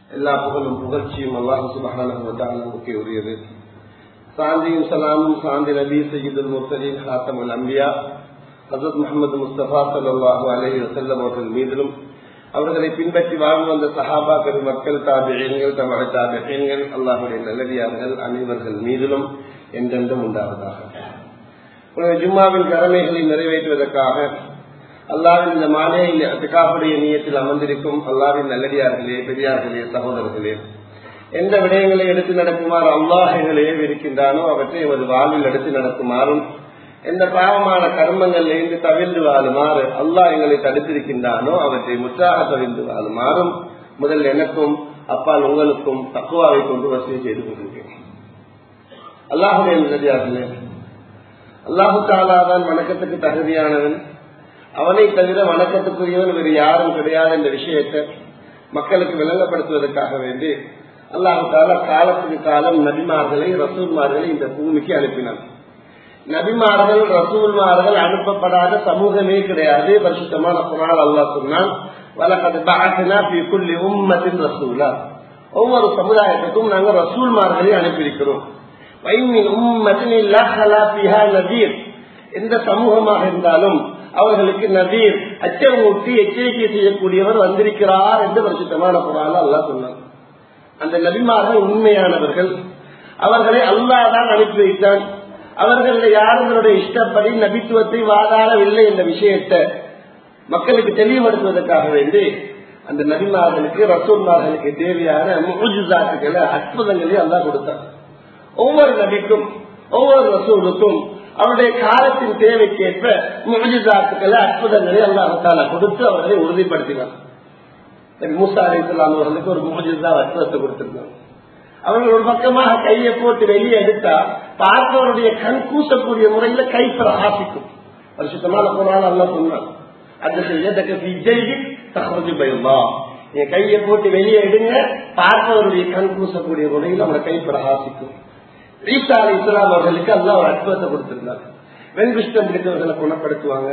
எல்லா புகழும் புகழ்ச்சியும் அல்லாஹு சுபஹானுக்கு உரியது சாந்தியும் சலாமும் சாந்தி நபி சையீதுல் முர்சலீன் ஹாத்தமுல் அம்பியா ஹசரத் முகமது முஸ்தபா சல்லாஹூ அலஹி வசல்லம் அவர்கள் மீதிலும் அவர்களை பின்பற்றி வாழ்ந்து வந்த சஹாபா பெருமக்கள் தாபியன்கள் தமிழ தாபியன்கள் அல்லாஹுடைய நல்லடியார்கள் அனைவர்கள் மீதிலும் என்றென்றும் உண்டாவதாக ஜும்மாவின் கடமைகளை நிறைவேற்றுவதற்காக அல்லாவின் இந்த மாலையில் அதுக்காவுடைய நீயத்தில் அமர்ந்திருக்கும் அல்லாவின் நல்லடியார்களே பெரியார்களே சகோதரர்களே எந்த விடயங்களை எடுத்து நடக்குமாறு அல்லாஹர்களே இருக்கின்றானோ அவற்றை எமது வாழ்வில் எடுத்து நடக்குமாறும் எந்த பாவமான கர்மங்கள் இருந்து தவிர்ந்து வாழுமாறு அல்லாஹ் எங்களை தடுத்திருக்கின்றானோ அவற்றை முற்றாக தவிர்ந்து வாழுமாறும் முதல் எனக்கும் அப்பால் உங்களுக்கும் தக்குவாவை கொண்டு வசதி செய்து கொண்டிருக்கிறேன் அல்லாஹுடைய நல்லடியார்களே அல்லாஹு தாலாதான் வணக்கத்துக்கு தகுதியானவன் அவனை தவிர வணக்கத்துக்குரியவன் வேறு யாரும் கிடையாது என்ற விஷயத்தை மக்களுக்கு விளங்கப்படுத்துவதற்காக வேண்டி அல்லாஹு தாலா காலத்துக்கு காலம் நபிமார்களை ரசூல்மார்களை இந்த பூமிக்கு அனுப்பினான் நபிமார்கள் ரசூல்மார்கள் அனுப்பப்படாத சமூகமே கிடையாது பரிசுத்தமான குரால் அல்லாஹ் சொன்னான் உம்மத்தின் ரசூலா ஒவ்வொரு சமுதாயத்துக்கும் நாங்கள் ரசூல்மார்களை அனுப்பியிருக்கிறோம் எந்த சமூகமாக இருந்தாலும் அவர்களுக்கு நதீர் அச்சமூட்டி எச்சரிக்கை செய்யக்கூடியவர் வந்திருக்கிறார் என்று பரிசுத்தமான குரால் அல்லா சொன்னார் அந்த நபிமார்கள் உண்மையானவர்கள் அவர்களை அல்லாதான் அனுப்பி வைத்தான் அவர்களுடைய யாருங்களுடைய இஷ்டப்படி நபித்துவத்தை வாதாடவில்லை என்ற விஷயத்தை மக்களுக்கு தெளிவுபடுத்துவதற்காக வேண்டி அந்த நபிமார்களுக்கு ரசூல்மார்களுக்கு தேவையான முஜுசாத்துக்களை அற்புதங்களை அல்லா கொடுத்தார் ஒவ்வொரு நபிக்கும் ஒவ்வொரு ரசூலுக்கும் அவருடைய காலத்தின் தேவைக்கேற்ப முஜிதாத்துக்களை அற்புதங்களை அல்லாஹால கொடுத்து அவர்களை உறுதிப்படுத்தினார் மூசா அலி இஸ்லாம் அவர்களுக்கு ஒரு முஜிதா அற்புதத்தை கொடுத்திருந்தாங்க அவர்கள் ஒரு பக்கமாக கையை போட்டு வெளியே எடுத்தா பார்ப்பவருடைய கண் கூசக்கூடிய முறையில கை பிரகாசிக்கும் பரிசுத்தமான போனால் அல்லா சொன்னான் அது செய்ய பயமா என் கையை போட்டு வெளியே எடுங்க பார்ப்பவருடைய கண் கூசக்கூடிய முறையில் அவரோட கை பிரகாசிக்கும் ஈசா அலி இஸ்லாம் அவர்களுக்கு அல்லா ஒரு அற்புதத்தை கொடுத்திருந்தாங்க வெண்குஷ்டம் பிடித்தவர்களை குணப்படுத்துவாங்க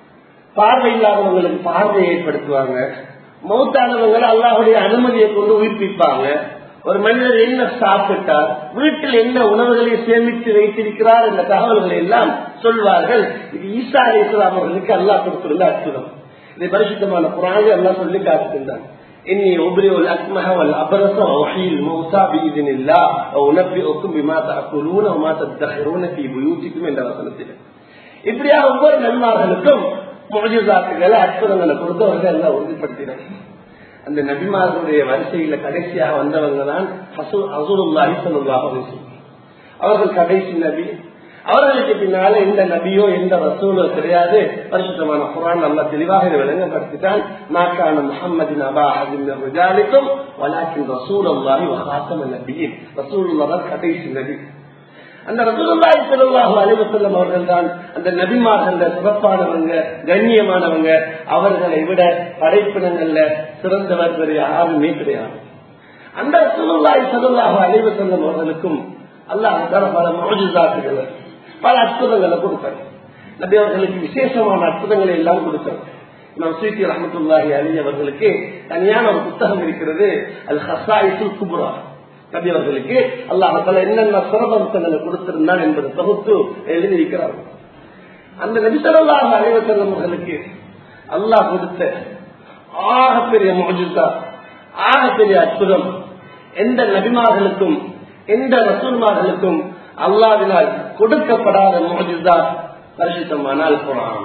பார்வை இல்லாதவங்களுக்கு பார்வையை ஏற்படுத்துவாங்க மௌத்தானவங்களை அல்லாஹுடைய அனுமதியை கொண்டு உயிர்ப்பிப்பாங்க ஒரு மனிதர் என்ன சாப்பிட்டார் வீட்டில் என்ன உணவுகளை சேமித்து வைத்திருக்கிறார் என்ற தகவல்களை எல்லாம் சொல்வார்கள் இது ஈசா அலி இஸ்லாம் அவர்களுக்கு அல்லாஹ் கொடுத்திருந்த அற்புதம் இதை பரிசுத்தமான குரான் எல்லாம் சொல்லி காத்துக்கின்றான் إني أبرئ الأكمه والأبرص وأحيي الموتى بإذن الله وأنبئكم بما تأكلون وما تدخرون في بيوتكم என்ற வசனத்தில் இப்படியா ஒவ்வொரு நன்மார்களுக்கும் முஜிசாத்துகளை அற்புதங்களை கொடுத்து அவர்கள் எல்லாம் உறுதிப்படுத்தினார் அந்த நபிமார்களுடைய வரிசையில கடைசியாக வந்தவங்க தான் அசூருல்லாஹி சொல்லுல்லாஹ் அவர்கள் கடைசி நபி அவர்களுக்கு பின்னால எந்த நபியோ எந்த ரசூலோ கிடையாது பரிசுத்தமான குரான் நல்லா தெளிவாக இதை விளங்கப்படுத்திட்டான் நாக்கான முகமதின் அபா அதிக்கும் வலாக்கின் ரசூல் அல்லாஹி வகாத்தம் நபியின் ரசூல் தான் கடைசி நபி அந்த ரசூலுல்லாஹி ஸல்லல்லாஹு அலைஹி வஸல்லம் அவர்கள் தான் அந்த நபிமார்கள்ல சிறப்பானவங்க கண்ணியமானவங்க அவர்களை விட படைப்பினங்கள்ல சிறந்தவர் வேறு யாருமே கிடையாது அந்த ரசூலுல்லாஹி ஸல்லல்லாஹு அலைஹி வஸல்லம் அவர்களுக்கும் அல்லாஹ் தர பல மோஜிதாத்துகளை பல அற்புதங்களை கொடுத்தார் நபி அவர்களுக்கு விசேஷமான அற்புதங்களை எல்லாம் கொடுத்தார் நாம் சீத்தி ரஹமத்துல்லாஹி அலி அவர்களுக்கு தனியான ஒரு புத்தகம் இருக்கிறது அல் ஹசாயிசுல் குப்ரா நபி அவர்களுக்கு அல்லாஹால என்னென்ன சிறப்பம்சங்களை கொடுத்திருந்தான் என்பதை தொகுத்து எழுதியிருக்கிறார்கள் அந்த நபிசல்லாஹ் அலைவசல்லம் அவர்களுக்கு அல்லாஹ் கொடுத்த ஆகப்பெரிய மோஜிதா ஆகப்பெரிய அற்புதம் எந்த நபிமார்களுக்கும் எந்த ரசூல்மார்களுக்கும் அல்லாவினால் கொடுக்கப்படாத மோஜிதா பரிசுத்தமானால் குரான்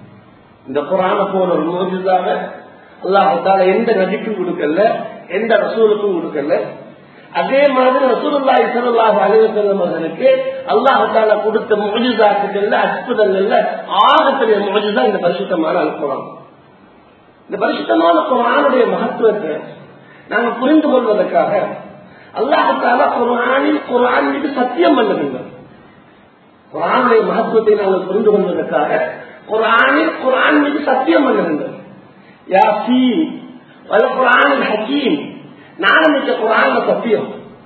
இந்த குரான போல ஒரு மோஜிதாக அல்லாஹால எந்த நபிக்கும் கொடுக்கல எந்த ரசூலுக்கும் கொடுக்கல அதே மாதிரி ரசூலுல்லாஹி ஸல்லல்லாஹு அலைஹி வஸல்லம் அவர்களுக்கு அல்லாஹ் கொடுத்த முஜிசாத்துக்கள்ல அற்புதங்கள்ல ஆகப்பெரிய முஜிசா இந்த பரிசுத்தமான அல்குரான் இந்த பரிசுத்தமான குரானுடைய மகத்துவத்தை நாங்கள் புரிந்து கொள்வதற்காக அல்லாஹால குரானில் குரான் மீது சத்தியம் பண்ணுகின்றோம் குரானுடைய மகத்துவத்தை நாங்கள் புரிந்து கொள்வதற்காக குரானில் குரான் மீது சத்தியம் பண்ணுகின்றோம் யாசீன் குரானில் ஹக்கீம் நாளமிக்க குரான் சத்தியம்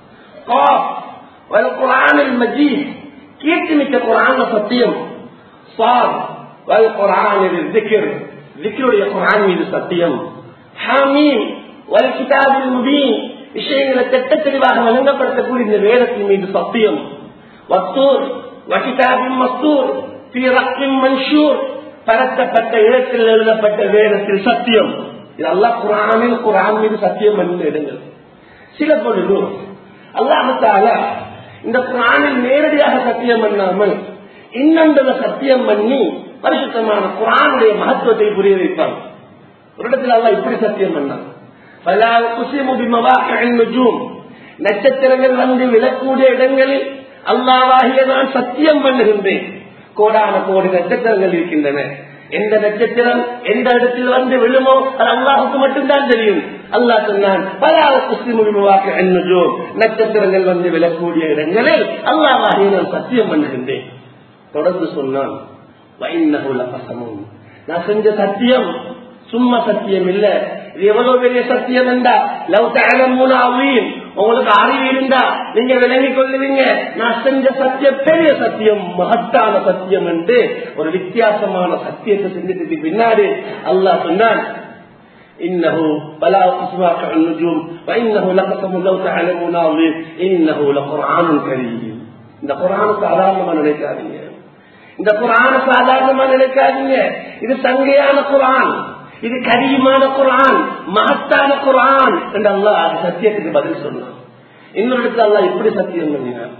குரானில் மஜீத் கீர்த்தி மிக்க குரான் சத்தியம் சார் குரானில் திக்கர் திக்கருடைய குரான் மீது சத்தியம் ஹாமீன் வல் கிதாபில் முபீன் விஷயங்களை திட்ட தெளிவாக வழங்கப்படுத்தக்கூடிய இந்த வேதத்தின் மீது சத்தியம் வத்தூர் வகிதாபின் மஸ்தூர் தீரக்கின் மன்சூர் பரத்தப்பட்ட இடத்தில் எழுதப்பட்ட வேதத்தில் சத்தியம் இதெல்லாம் குரானில் குரான் மீது சத்தியம் பண்ணி இடங்கள் சில பொழுது அல்லாஹால இந்த குரானில் நேரடியாக சத்தியம் பண்ணாமல் இன்னொன்றத சத்தியம் பண்ணி பரிசுத்தமான குரானுடைய மகத்துவத்தை புரிய வைப்பாங்க ஒரு இடத்துல அல்ல இப்படி சத்தியம் பண்ணான் பல குசிமுபிமவாக்கும் நட்சத்திரங்கள் வந்து விழக்கூடிய இடங்களில் அல்லாவாகிய நான் சத்தியம் பண்ணுகின்றேன் கோடான கோடி நட்சத்திரங்கள் இருக்கின்றன எந்த நட்சத்திரம் எந்த இடத்தில் வந்து விழுமோ அது அல்லாஹுக்கு மட்டும்தான் தெரியும் அல்லாஹ் சொன்னான் பல குஸ்லிமுகமாக என்னஜோ நட்சத்திரங்கள் வந்து விழக்கூடிய இடங்களில் அல்லாஹாகிய நான் சத்தியம் பண்ணுகின்றேன் தொடர்ந்து சொன்னான் வைநகுல பசமும் நான் செஞ்ச சத்தியம் சும்மா சத்தியம் இல்ல இது எவ்வளவு பெரிய சத்தியம் என்றா லவ் தகவல் உங்களுக்கு அறிவு இருந்தா நீங்க விளங்கிக் கொள்ளுவீங்க நான் செஞ்ச சத்தியம் பெரிய சத்தியம் மகத்தான சத்தியம் என்று ஒரு வித்தியாசமான சத்தியத்தை செஞ்சதுக்கு பின்னாடி அல்லாஹ் சொன்னான் إنه بلا أسماك عن النجوم وإنه لقسم لو تعلمون عظيم إنه لقرآن كريم இந்த குரான சாதாரணமா நினைக்காதீங்க இந்த குரான சாதாரணமா நினைக்காதீங்க இது சங்கையான குரான் இது கரியமான குரான் மகத்தான குரான் என்று அல்லா அது சத்தியத்துக்கு பதில் சொன்னான் இன்னொரு இடத்துல அல்லா இப்படி சத்தியம் பண்ணினான்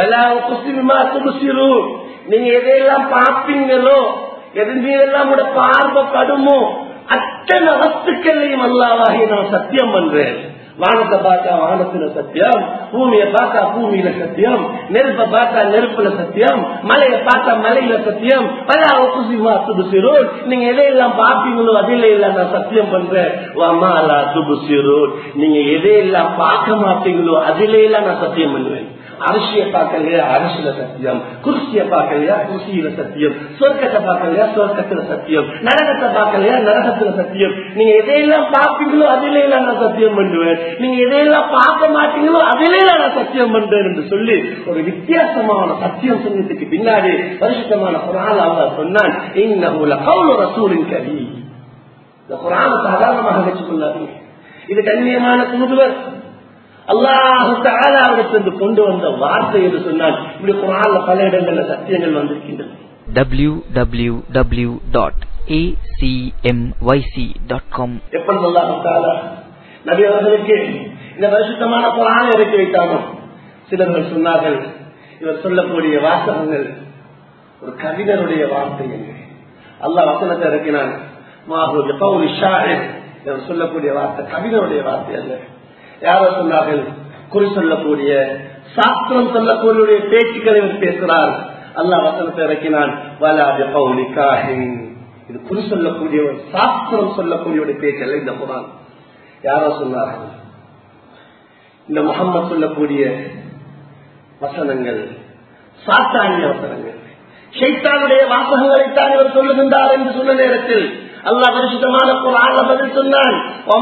நீங்க எதையெல்லாம் பார்ப்பீங்களோ எது மீதெல்லாம் உட பார்வை படுமோ அத்தனை வஸ்துக்களையும் அல்லாவாகி நான் சத்தியம் பண்றேன் வானத்தை பார்த்தா வானத்துல சத்தியம் பூமியை பார்த்தா பூமியில சத்தியம் நெருப்பை பார்த்தா நெருப்புல சத்தியம் மலையை பார்த்தா மலையில சத்தியம் பல குசிமா துபுசிரோட் நீங்க எதையெல்லாம் பார்ப்பீங்களோ அதில இல்ல நான் சத்தியம் பண்றேன் வமாலா துபுசிரோட் நீங்க எதையெல்லாம் பார்க்க மாட்டீங்களோ அதில எல்லாம் நான் சத்தியம் பண்ணுவேன் அரிசியை பார்க்கலையா அரிசியில சத்தியம் குருசிய பார்க்கலையா குருசியில சத்தியம் சொர்க்கத்தை பார்க்கலையா சொர்க்கத்துல சத்தியம் நரகத்தை பார்க்கலையா நரகத்துல சத்தியம் நீங்க எதையெல்லாம் பார்ப்பீங்களோ அதிலே நான் சத்தியம் பண்ணுவேன் நீங்க எதையெல்லாம் பார்க்க மாட்டீங்களோ அதிலே நான் சத்தியம் பண்றேன் என்று சொல்லி ஒரு வித்தியாசமான சத்தியம் சொன்னதுக்கு பின்னாடி பரிசுத்தமான குரான் அவர் சொன்னான் இன்னும் கவுல ரசூலின் கவி இந்த குரான சாதாரணமாக வச்சுக் கொள்ளாதீங்க இது கண்ணியமான தூதுவர் அல்லாஹு கொண்டு வந்த வார்த்தை என்று சொன்னால் இப்படி குரான்ல பல இடங்கள்ல சத்தியங்கள் வந்திருக்கின்றன www.acmyc.com எப்பொழுது அல்லாஹு நபி அவர்களுக்கு இந்த வருஷத்தமான குரானை இறக்கி வைத்தானோ சிலர்கள் சொன்னார்கள் இவர் சொல்லக்கூடிய வாசகங்கள் ஒரு கவிஞருடைய வார்த்தை என்று அல்லாஹ் வசனத்தை இறக்கினான் இவர் சொல்லக்கூடிய வார்த்தை கவிஞருடைய வார்த்தை அல்ல யாரோ சொன்னார்கள் குறி சொல்லக்கூடிய சாஸ்திரம் சொல்லக்கூடிய பேச்சுக்களை இவர் பேசுகிறார் அல்லாஹ் வசனத்தை இறக்கினான் இது குறி சொல்லக்கூடிய சாஸ்திரம் சொல்லக்கூடிய பேச்சு அல்ல இந்த குரான் யாரோ சொன்னார்கள் இந்த முகம்மது சொல்லக்கூடிய வசனங்கள் சாத்தானிய வசனங்கள் ஷைத்தானுடைய வாசகங்களைத்தான் இவர் சொல்லுகின்றார் என்று சொன்ன நேரத்தில் அல்லாஹ் பரிசுத்தமான குரான்ல பதில் சொன்னான்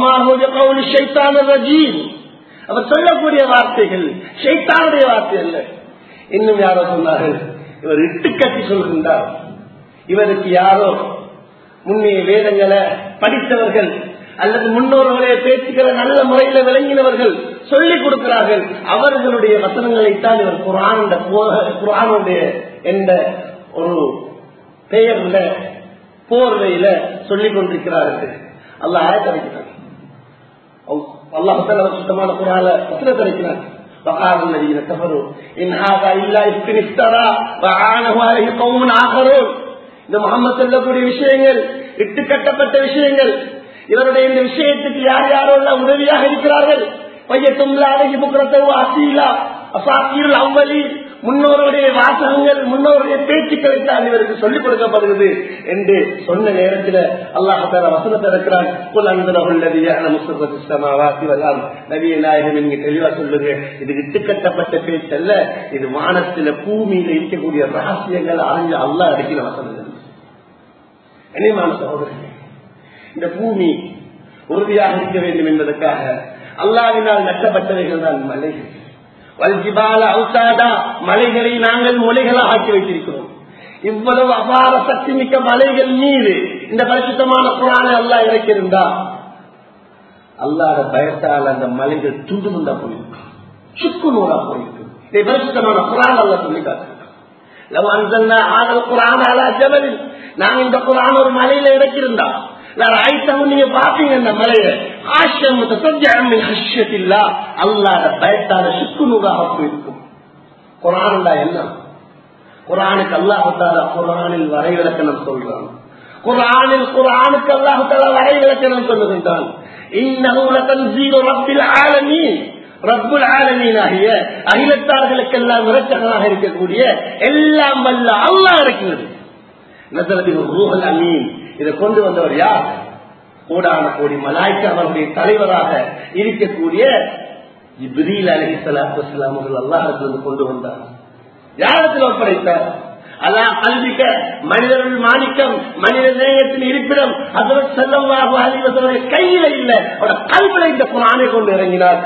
அவர் சொல்லக்கூடிய வார்த்தைகள் ஷைத்தானுடைய வார்த்தை அல்ல இன்னும் யாரோ சொன்னார்கள் இவர் இட்டு கட்டி சொல்கின்றார் இவருக்கு யாரோ முன்னைய வேதங்களை படித்தவர்கள் அல்லது முன்னோர்களுடைய பேச்சுக்களை நல்ல முறையில விளங்கினவர்கள் சொல்லிக் கொடுக்கிறார்கள் அவர்களுடைய வசனங்களைத்தான் இவர் குரான் குரானுடைய என்ற ஒரு பெயர்ல போர்வையில சொல்லிக் கொண்டிருக்கிறார்கள் அல்ல ஆயத்தரைக்கிறார் அல்லாஹால சுத்தமான குரால வசன கிடைக்கிறார் وقال الذين كفروا إن هذا إلا إفك افترى وعانه عليه قوم آخرون இந்த முகமது சொல்லக்கூடிய விஷயங்கள் இட்டு கட்டப்பட்ட விஷயங்கள் இவருடைய இந்த விஷயத்துக்கு யார் யாரெல்லாம் உதவியாக இருக்கிறார்கள் பையத்தும் அழகி புக்கிறத்தோ அசீலா அசாக்கீர் அவ்வளி முன்னோருடைய வாசகங்கள் முன்னோருடைய பேச்சுக்களை தான் இவருக்கு சொல்லிக் கொடுக்கப்படுகிறது என்று சொன்ன நேரத்தில் அல்லாஹால வசனத்தை இருக்கிறான் புல் அந்தனவாசி நவிய நாயகம் நீங்க தெளிவா சொல்லுங்க இது இட்டுக்கட்டப்பட்ட பேச்சல்ல இது வானத்துல பூமியில இருக்கக்கூடிய ரகசியங்கள் அறிஞ்ச அல்லா அடிக்கிற வசனங்கள் கனிமான சகோதரர்கள் இந்த பூமி உறுதியாக இருக்க வேண்டும் என்பதற்காக அல்லாவினால் நட்டப்பட்டவைகள் தான் மலைகள் வல்ஜிபால அவுசாதா மலைகளை நாங்கள் மொழிகளாக ஆக்கி வைத்திருக்கிறோம் இவ்வளவு அபார சக்தி மிக்க மலைகள் மீது இந்த பரிசுத்தமான குரானை அல்லா இறக்கியிருந்தா அல்லாத பயத்தால் அந்த மலைகள் துண்டு துண்டா போயிருக்கு சுக்கு நூறா போயிருக்கு இதை பரிசுத்தமான குரான் அல்ல சொல்லி காட்டுறாங்க நாங்க இந்த குரான் ஒரு மலையில இறக்கிருந்தா ஆயிட்டவும் நீங்க பாப்பீங்க இந்த மலைய ஆசியமில்லா அல்லாத பயத்தால சுக்கு நூறாக போயிருக்கும் குரான் என்ன குரானுக்கு அல்லாஹால குரானில் வரை விளக்கணம் சொல்றான் குரானில் குரானுக்கு அல்லாஹால வரை விளக்கணம் சொல்லுகின்றான் ரப்புல் ஆலமீனாகிய அகிலத்தார்களுக்கெல்லாம் விரச்சகனாக இருக்கக்கூடிய எல்லாம் வல்ல அல்லா இருக்கிறது நசரத்தின் ரூஹல் அமீன் இதை கொண்டு வந்தவர் யார் கோடான கோடி மலாய்க்கு அவருடைய தலைவராக இருக்கக்கூடிய இப்ரீல் அலி சலாத்து வலாம் அவர்கள் அல்லாஹிலிருந்து கொண்டு வந்தார் யாரத்தில் ஒப்படைத்தார் அல்லா கல்விக்க மனிதர்கள் மாணிக்கம் மனித நேயத்தின் இருப்பிடம் அதற்கு செல்லவாக அறிவதனுடைய கையில இல்ல அவட கல்வில இந்த குரானை கொண்டு இறங்கினார்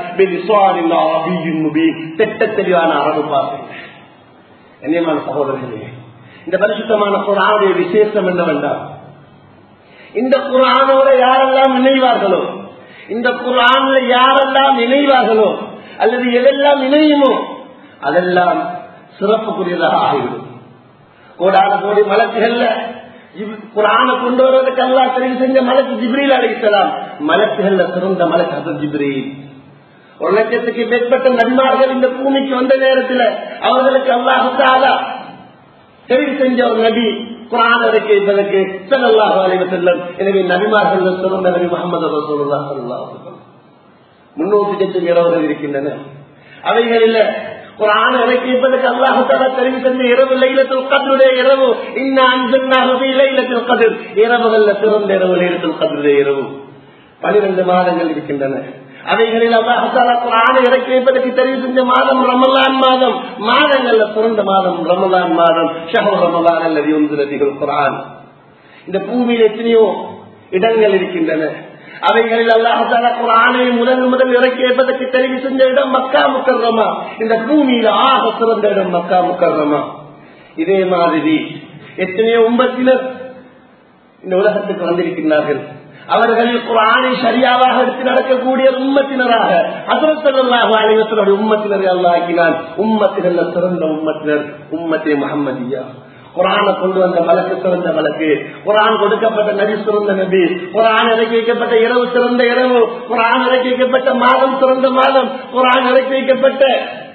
திட்ட தெளிவான அரபு பார்த்தேன் கண்ணியமான சகோதரர்களே இந்த பரிசுத்தமான குரானுடைய விசேஷம் என்னவென்றால் இந்த குரானோட யாரெல்லாம் இணைவார்களோ இந்த குரான்ல யாரெல்லாம் இணைவார்களோ அல்லது எதெல்லாம் இணையுமோ அதெல்லாம் சிறப்புக்குரியதாக ஆகிவிடும் கோடான கோடி மலக்குகள்ல குரான கொண்டு வருவதற்கு அல்லா தெரிவு செஞ்ச மலக்கு ஜிப்ரீல் அழைக்கலாம் மலக்குகள்ல சிறந்த மலக்கு அது ஜிப்ரீல் ஒரு லட்சத்துக்கு மேற்பட்ட நன்மார்கள் இந்த பூமிக்கு வந்த நேரத்தில் அவர்களுக்கு அல்லாஹாலா தெரிவு செஞ்ச ஒரு நபி குரான் இறக்கிப்பதற்கு செல்லாஹ் அலைவ செல்லம் எனவே நபிமார்கள் சிறந்த நபி முகமது ரசூல்லா சல்லாஹ் முன்னூத்தி லட்சம் இரவுகள் இருக்கின்றன அவைகளில் குரான் இறக்கிப்பதற்கு அல்லாஹால தெரிவு செஞ்ச இரவு லைலத்தில் கதருடைய இரவு இன்னும் லைலத்தில் கதிர் இரவுகள்ல சிறந்த இரவு லைலத்தில் கதருடைய இரவு பனிரெண்டு மாதங்கள் இருக்கின்றன அவைகளில் அல்லாஹால குரானை இறக்கி வைப்பதற்கு தெரிவு செஞ்ச மாதம் ரமலான் மாதம் மாதங்கள்ல பிறந்த மாதம் ரமலான் மாதம் ஷஹர் ரமலான் அல்லது ஒன்று குரான் இந்த பூமியில் எத்தனையோ இடங்கள் இருக்கின்றன அவைகளில் அல்லாஹால குரானை முதல் முதல் இறக்கி வைப்பதற்கு தெரிவு செஞ்ச இடம் மக்கா முக்கர்ரமா இந்த பூமியில ஆக சிறந்த இடம் மக்கா முக்கர்ரமா இதே மாதிரி எத்தனையோ உம்பத்தினர் இந்த உலகத்துக்கு வந்திருக்கின்றார்கள் அவர்களில் குரானை சரியாவாக எடுத்து நடக்கக்கூடிய உம்மத்தினராக அதரத்தல்லாஹு அலைவத்தனுடைய உம்மத்தினரை அல்லாக்கினான் உம்மத்தினர் சிறந்த உம்மத்தினர் உம்மத்தே முகம்மதியா குரானை கொண்டு வந்த வழக்கு சிறந்த வழக்கு குரான் கொடுக்கப்பட்ட நபி சிறந்த நபி குரான் இறக்கி வைக்கப்பட்ட இரவு சிறந்த இரவு குரான் இறக்கி வைக்கப்பட்ட மாதம் சிறந்த மாதம் குரான் இறக்கி வைக்கப்பட்ட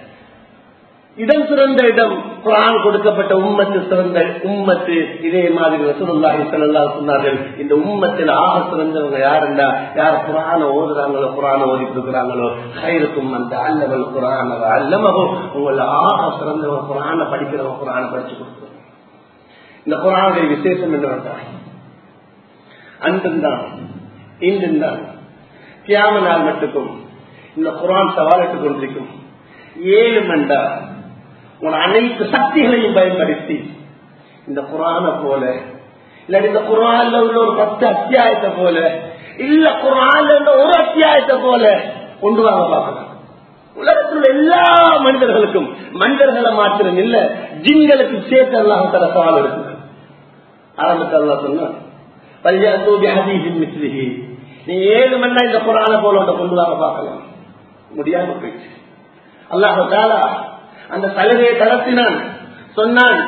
இடம் சிறந்த இடம் குரான் கொடுக்கப்பட்ட உம்மத்து சிறந்த உம்மத்து இதே மாதிரி ரசூலுல்லாஹி ஸல்லல்லாஹு சொன்னார்கள் இந்த உம்மத்தில் ஆக சிறந்தவங்க யாருண்டா யார் குரான ஓதுறாங்களோ குரான ஓதி கொடுக்குறாங்களோ ஹைருக்கும் அந்த அல்லவல் குரான அல்லமகோ உங்களை ஆக சிறந்தவங்க குரான படிக்கிறவங்க குரான படிச்சு கொடுக்குறோம் இந்த குரானுடைய விசேஷம் என்னவென்றால் அன்றுந்தான் இன்றுந்தான் கியாம நாள் மட்டுக்கும் இந்த குரான் சவாலிட்டுக் கொண்டிருக்கும் ஏழு மண்டா உன் அனைத்து சக்திகளையும் பயன்படுத்தி இந்த குரான போல இல்லாட்டி இந்த குரான்ல உள்ள ஒரு பத்து அத்தியாயத்தை போல இல்ல குரான்ல உள்ள ஒரு அத்தியாயத்தை போல கொண்டு வாங்க பார்க்கலாம் உலகத்தில் உள்ள எல்லா மனிதர்களுக்கும் மனிதர்களை மாத்திரம் இல்ல ஜிங்களுக்கு சேர்த்து அல்லாஹ் தர சவால் இருக்கு ஆரம்பத்தில் அல்லா சொன்னா நீ ஏழு மணி இந்த குரான போல கொண்டு வாங்க பார்க்கலாம் முடியாம போயிடுச்சு அல்லாஹாலா அந்த சலுகையை தரத்தினான் சொன்னான்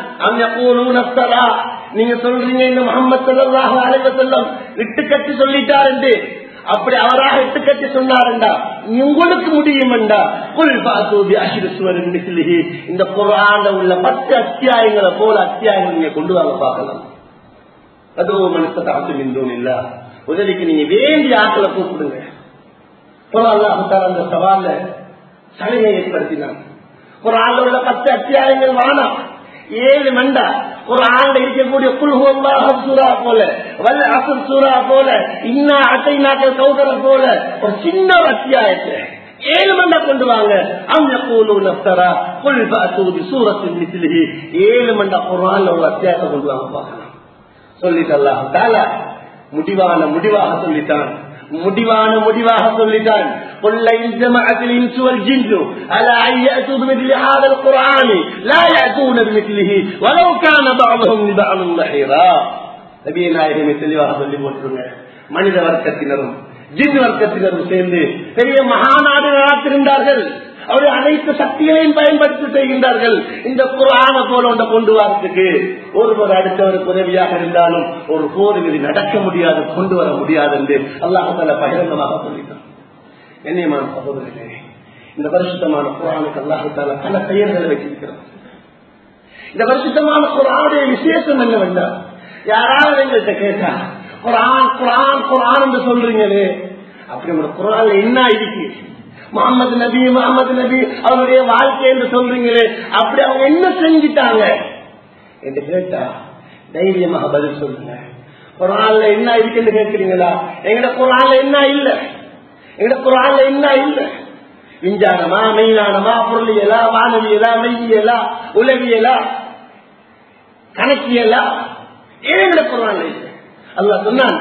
நீங்க சொல்றீங்க இந்த முகமது சல்லாஹ் அலைவ செல்லம் இட்டு கட்டி சொல்லிட்டார் என்று அப்படி அவராக இட்டு கட்டி சொன்னார்டா உங்களுக்கு முடியுமெண்டா புல் பாசூதி அஷிரசுவரின் மிசிலிஹி இந்த குரான உள்ள பத்து அத்தியாயங்களை போல அத்தியாயங்கள் நீங்க கொண்டு வாங்க பார்க்கலாம் அதோ மனசை தாத்து மிந்தோம் இல்ல உதவிக்கு நீங்க வேண்டிய ஆக்களை கூப்பிடுங்க அல்லாஹால அந்த சவால சலுகை ஏற்படுத்தினான் ஒரு ஆள் உள்ள பத்து அத்தியாயங்கள் வானம் ஏழு மண்டா ஒரு ஆண்டு இருக்கக்கூடிய குல்ஹோல்லாஹ் சூரா போல வல்ல அசர் சூரா போல இன்னா அட்டை நாட்கள் கௌதர போல ஒரு சின்ன ஒரு அத்தியாயத்தை ஏழு மண்டா கொண்டு வாங்க அங்க கூலு நப்தரா குல் பாசூதி சூரத்தின் மிசிலிஹி ஏழு மண்டா குரான்ல ஒரு அத்தியாயத்தை கொண்டு வாங்க பார்க்கலாம் சொல்லிட்டு அல்லாஹ் தாலா முடிவான முடிவாக சொல்லிட்டான் முடிவான முடிவாக சொல்லிட்டான் قل إن جمعت الإنس والجن على أن يأتوا بمثل هذا القرآن لا يأتون بمثله ولو كان بعضهم لبعض ظهيرا நபிய நாயகமே தெளிவாக சொல்லி போட்டுருங்க மனித வர்க்கத்தினரும் ஜின் வர்க்கத்தினரும் சேர்ந்து பெரிய மகாநாடு நடத்திருந்தார்கள் அவருடைய அனைத்து சக்திகளையும் பயன்படுத்தி செய்கின்றார்கள் இந்த குரான போல ஒன்றை கொண்டு வரதுக்கு ஒருவர் அடுத்தவருக்கு உதவியாக இருந்தாலும் ஒரு போர் இது நடக்க முடியாது கொண்டு வர முடியாது என்று அல்லாஹால பகிரங்கமாக சொல்லிட்டார் என்னையமான சகோதரர்களே இந்த வருஷத்தமான குரானுக்கு அல்லாஹால பல பெயர்களை வச்சிருக்கிறார் இந்த வருஷத்தமான குரானுடைய விசேஷம் என்னவென்றால் யாராவது எங்கள்கிட்ட கேட்டா குரான் குரான் குரான் என்று சொல்றீங்களே அப்படி உங்களோட குரான் என்ன இருக்கு முகமது நபி முகமது நபி அவருடைய வாழ்க்கை என்று சொல்றீங்களே அப்படி அவங்க என்ன செஞ்சிட்டாங்க என்று கேட்டா தைரியமாக பதில் சொல்லுங்க குரான்ல என்ன இருக்குன்னு கேட்கிறீங்களா எங்கட குரான்ல என்ன இல்ல எங்கட குரான்ல என்ன இல்ல விஞ்ஞானமா மெய்ஞானமா பொருளியலா வானவியலா மெய்யியலா உலகியலா கணக்கியலா ஏன் குரான்ல இல்லை அல்லா சொன்னான்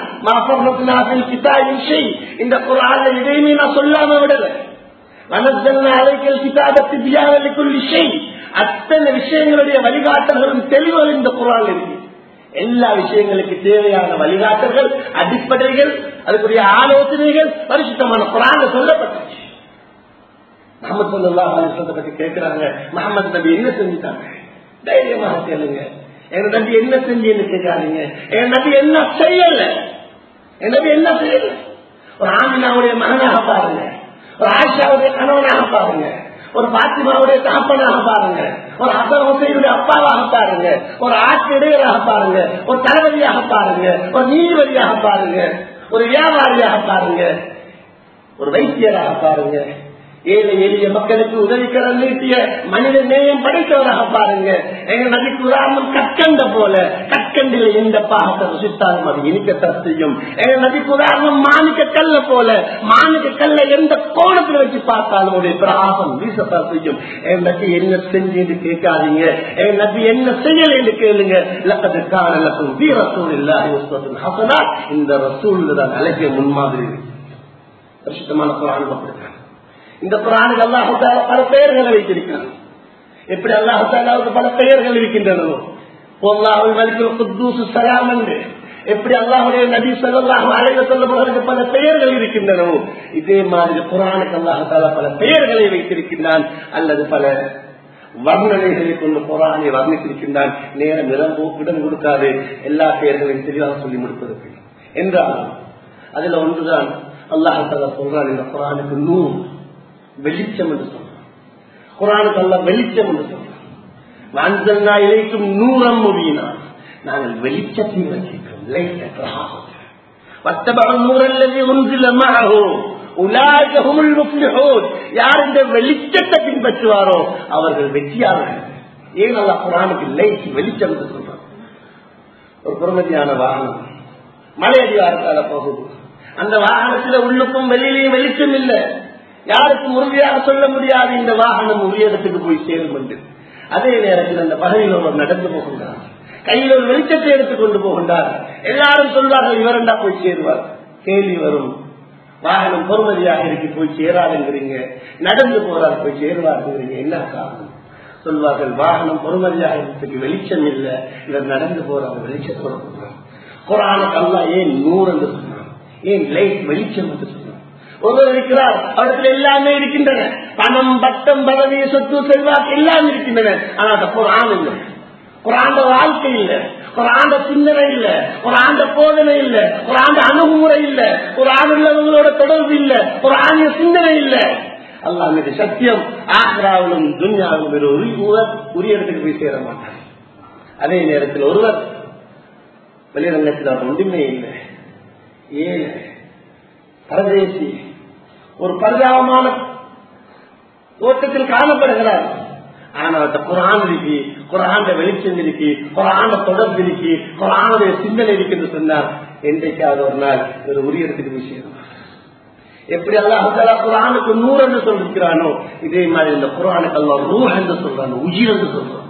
இந்த குரான்ல எதையுமே நான் சொல்லாம விடல வனத்தன்ன அழைக்கல் கிதாபத்து தியாவலிக்குள் விஷயம் அத்தனை விஷயங்களுடைய வழிகாட்டல்களும் தெளிவுகள் இந்த குரான் இருக்கு எல்லா விஷயங்களுக்கு தேவையான வழிகாட்டல்கள் அடிப்படைகள் அதுக்குரிய ஆலோசனைகள் பரிசுத்தமான குரான் சொல்லப்பட்டுச்சு முகமது சொல்லா அலிஸ்லத்தை பத்தி கேட்கிறாங்க முகமது நபி என்ன செஞ்சுட்டாங்க தைரியமாக கேளுங்க எங்க நபி என்ன செஞ்சு கேட்காதீங்க எங்க நபி என்ன செய்யல என் நபி என்ன செய்யல ஒரு ஆமினாவுடைய மகனாக பாருங்க ஒரு ஆஷாவுடைய கணவனாக பாருங்க ஒரு பாத்திமாவுடைய தகப்பனாக பாருங்க ஒரு ஹசன் ஹுசைனுடைய அப்பாவாக பாருங்க ஒரு ஆட்சி இடையராக பாருங்க ஒரு தளபதியாக பாருங்க ஒரு நீதிபதியாக பாருங்க ஒரு வியாபாரியாக பாருங்க ஒரு வைத்தியராக பாருங்க ஏழை எளிய மக்களுக்கு உதவிக்கரம் நீட்டிய மனித நேயம் படைத்தவராக பாருங்க எங்க நதிக்கு உதாரணம் கற்கண்ட போல கற்கண்டில் எந்த பாகத்தை ருசித்தாலும் அது இனிக்கத்தான் செய்யும் எங்க நதிக்கு உதாரணம் மாணிக்க கல்ல போல மாணிக்க கல்ல எந்த கோணத்துல வச்சு பார்த்தாலும் உடைய பிரகாசம் வீசத்தான் செய்யும் என் நதி என்ன செஞ்சு கேட்காதீங்க என் நதி என்ன செய்யல என்று கேளுங்க லக்கத்துக்கான லக்கம் வீரசூல் இல்லாத இந்த ரசூல் தான் அழகிய முன்மாதிரி பிரசித்தமான குரான் அப்படித்தான் இந்த குரானுக்கு அல்லாஹால பல பெயர்களை வைத்திருக்கிறான் எப்படி அல்லாஹாலாவுக்கு பல பெயர்கள் இருக்கின்றனோ பொல்லாவில் மதிக்கிற குத்தூசு சலாம் என்று எப்படி அல்லாஹுடைய நபி சொல்லாஹ் அழைக்க சொல்லப்படுவதற்கு பல பெயர்கள் இருக்கின்றனவோ இதே மாதிரி குரானுக்கு அல்லாஹால பல பெயர்களை வைத்திருக்கின்றான் அல்லது பல வர்ணனைகளை கொண்டு குரானை வர்ணித்திருக்கின்றான் நேரம் இடம் இடம் கொடுக்காது எல்லா பெயர்களையும் தெளிவாக சொல்லி முடிப்பதற்கு என்றாலும் அதுல ஒன்றுதான் அல்லாஹால சொல்றான் இந்த குரானுக்கு நூல் வெளிச்சம் என்று சொல்றான் குரானுக்கு அல்ல வெளிச்சம் என்று சொல்றான் வாஞ்சல்லா இலைக்கும் நூறம் முடியினா நாங்கள் வெளிச்சத்தை வச்சிருக்கிறோம் யார் இந்த வெளிச்சத்தை பின்பற்றுவாரோ அவர்கள் வெற்றியாளர்கள் ஏன் அல்ல குரானுக்கு லைட் வெளிச்சம் என்று சொல்றான் ஒரு பொறுமதியான வாகனம் மலை அடிவாரத்தால போகுது அந்த வாகனத்துல உள்ளுக்கும் வெளியிலையும் வெளிச்சம் இல்லை யாருக்கும் உறுதியாக சொல்ல முடியாது இந்த வாகனம் உரிய இடத்துக்கு போய் சேரும் என்று அதே நேரத்தில் அந்த பகுதியில் ஒருவர் நடந்து போகின்றார் கையில் ஒரு வெளிச்சத்தை எடுத்துக் கொண்டு போகின்றார் எல்லாரும் சொல்வார்கள் இவரண்டா போய் சேருவார் கேள்வி வரும் வாகனம் பொறுமதியாக இருக்கு போய் சேராதுங்கிறீங்க நடந்து போறார் போய் சேருவாருங்கிறீங்க என்ன காரணம் சொல்வார்கள் வாகனம் பொறுமதியாக இருக்கிறதுக்கு வெளிச்சம் இல்லை இவர் நடந்து போறார் வெளிச்சத்தோட போறார் குரானுக்கு அல்லா ஏன் நூறு என்று சொன்னார் ஏன் லைட் வெளிச்சம் என்று சொன்னார் ஒருவர் இருக்கிறார் அவருக்கு எல்லாமே இருக்கின்றன பணம் பட்டம் பதவி சொத்து செல்வாக்கு எல்லாம் இருக்கின்றன ஆனா அந்த குரான் இல்லை குராண்ட வாழ்க்கை இல்ல குராண்ட சிந்தனை இல்ல குராண்ட போதனை இல்ல குராண்ட அணுகுமுறை இல்ல குரான் உள்ளவங்களோட தொடர்பு இல்ல குரானிய சிந்தனை இல்ல அல்லாஹ் மீது சத்தியம் ஆக்ராவிலும் துன்யாவிலும் ஒரு ஒருவர் உரிய இடத்துக்கு போய் சேர மாட்டார் அதே நேரத்தில் ஒருவர் வெளிரங்கத்தில் அவர் ஒன்றுமே இல்லை ஏழை பரதேசி ஒரு பரிதாபமான தோட்டத்தில் காணப்படுகிறார் ஆனா அந்த குரான் இருக்கு குரான வெளிச்சம் இருக்கு குரான தொடர்பு இருக்கு குரானுடைய சிந்தனை இருக்கு என்று சொன்னார் என்றைக்காவது ஒரு நாள் ஒரு உரிய இடத்துக்கு போய் சேரும் எப்படி அல்லாஹால குரானுக்கு நூறு என்று சொல்லிருக்கிறானோ இதே மாதிரி இந்த குரானுக்கு அல்லா ரூ என்று சொல்றான் உயிர் என்று சொல்றான்